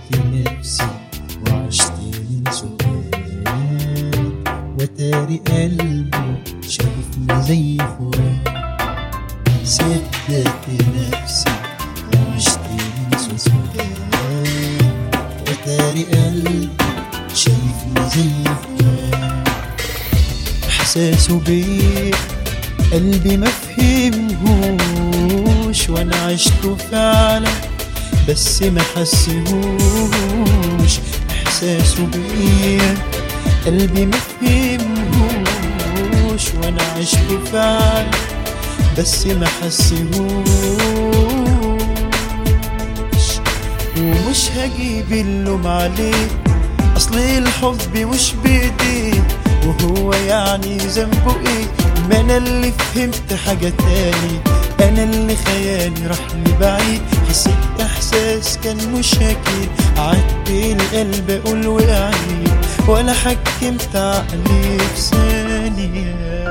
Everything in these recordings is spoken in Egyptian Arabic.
نفسي وعشت من سؤال وتاري قلبي شايفني زي فؤاد صدقت نفسي وعشت من سؤال وتاري قلبي شايفني زي فؤاد احساسه بيه قلبي ما فهمهوش وانا عشته فعلا بس ما حسهوش احساسه بيه قلبي ما فهمهوش وانا عشته فعلا بس ما حسهوش ومش هجيب اللوم عليه اصل الحب مش بايديه وهو يعني ذنبه ايه ما انا اللي فهمت حاجة تاني انا اللي خيالي راح لبعيد حسيت احساس كان مش اكيد عدي القلب اقول وقعيد ولا حكمت عقلي في ثانية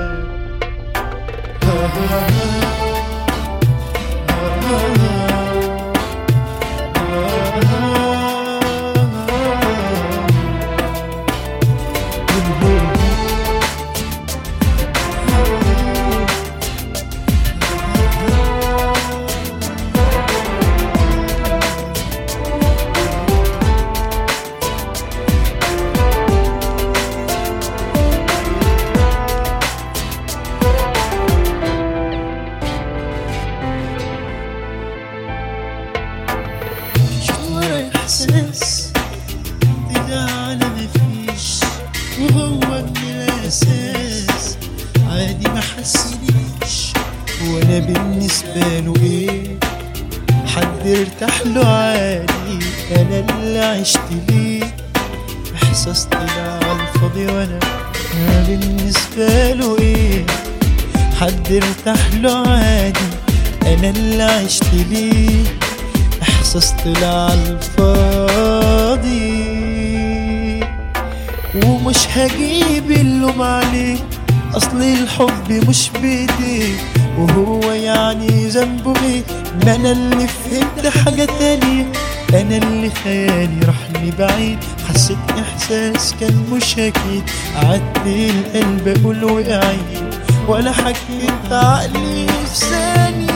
ورا احساس ده على مفيش وهو من الاساس عادي ما حسنيش وانا بالنسبه له ايه حد ارتاح له عادي انا اللي عشت ليه احساس طلع على الفاضي وانا أنا بالنسبه له ايه حد ارتاح له عادي انا اللي عشت ليه احساس طلع على الفاضي ومش هجيب اللوم عليه اصل الحب مش بايديه وهو يعني ذنبه ايه ما انا اللي فهمت حاجة تانية انا اللي خيالي راح لي بعيد حسيت احساس كان مش اكيد عدي القلب اقول وقعيد ولا حكيت عقلي في ثانية